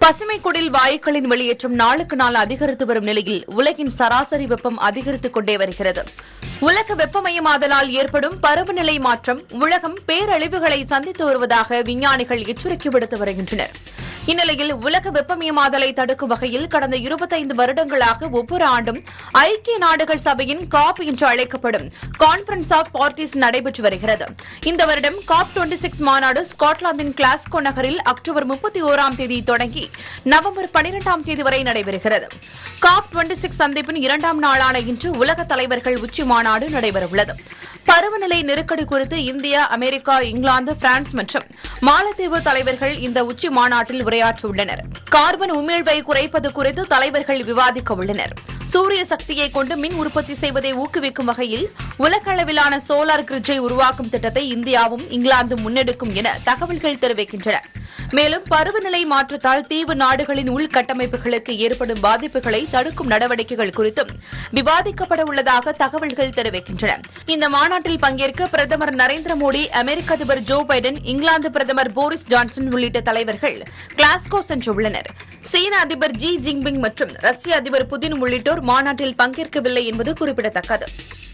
பசுமை குடில் வாயுக்களின் வெளியேற்றம் நாளுக்கு நாள் அதிகரித்து வரும் நிலையில் உலகின் சராசரி வெப்பம் அதிகரித்துக் கொண்டே வருகிறது உலக வெப்பமயமாதலால் ஏற்படும் பருவநிலை மாற்றம் உலகம் பேரழிவுகளை சந்தித்து வருவதாக விஞ்ஞானிகள் எச்சரிக்கை விடுத்து வருகின்றனர் இந்நிலையில் உலக வெப்பமயமாதலை தடுக்கும் வகையில் கடந்த இருபத்தைந்து வருடங்களாக ஒவ்வொரு ஆண்டும் ஐக்கிய நாடுகள் சபையின் காப் என்று அழைக்கப்படும் கான்பரன்ஸ் ஆஃப் பார்ட்டிஸ் நடைபெற்று வருகிறது இந்த வருடம் காப் டுவெண்டி சிக்ஸ் மாநாடு ஸ்காட்லாந்தின் கிளாஸ்கோ நகரில் அக்டோபர் முப்பத்தி ஓராம் தேதி தொடங்கி நவம்பர் பனிரெண்டாம் தேதி வரை நடைபெறுகிறது காப் டுவெண்டி சிக்ஸ் சந்திப்பின் இரண்டாம் நாளான இன்று உலக தலைவர்கள் உச்சி மாநாடு நடைபெறவுள்ளது பருவநிலை நெருக்கடி குறித்து இந்தியா அமெரிக்கா இங்கிலாந்து பிரான்ஸ் மற்றும் மாலத்தீவு தலைவர்கள் இந்த உச்சி மாநாட்டில் உரையாற்றவுள்ளனர் கார்பன் உமிழ்வை குறைப்பது குறித்து தலைவர்கள் விவாதிக்க உள்ளனர் சூரிய சக்தியை கொண்டு மின் உற்பத்தி செய்வதை ஊக்குவிக்கும் வகையில் உலக அளவிலான சோலார் கிரிட்ஜை உருவாக்கும் திட்டத்தை இந்தியாவும் இங்கிலாந்தும் முன்னெடுக்கும் என தகவல்கள் தெரிவிக்கின்றன மேலும் பருவநிலை மாற்றத்தால் தீவு நாடுகளின் உள்கட்டமைப்புகளுக்கு ஏற்படும் பாதிப்புகளை தடுக்கும் நடவடிக்கைகள் குறித்தும் விவாதிக்கப்பட உள்ளதாக தகவல்கள் தெரிவிக்கின்றன இந்த மாநாட்டில் பங்கேற்க பிரதமர் நரேந்திர மோடி அமெரிக்க அதிபர் ஜோ பைடன் இங்கிலாந்து பிரதமர் போரிஸ் ஜான்சன் உள்ளிட்ட தலைவர்கள் கிளாஸ்கோ சென்றுள்ளனர் சீன அதிபர் ஜி ஜின்பிங் மற்றும் ரஷ்ய அதிபர் புதின் உள்ளிட்டோர் மாநாட்டில் பங்கேற்கவில்லை என்பது குறிப்பிடத்தக்கது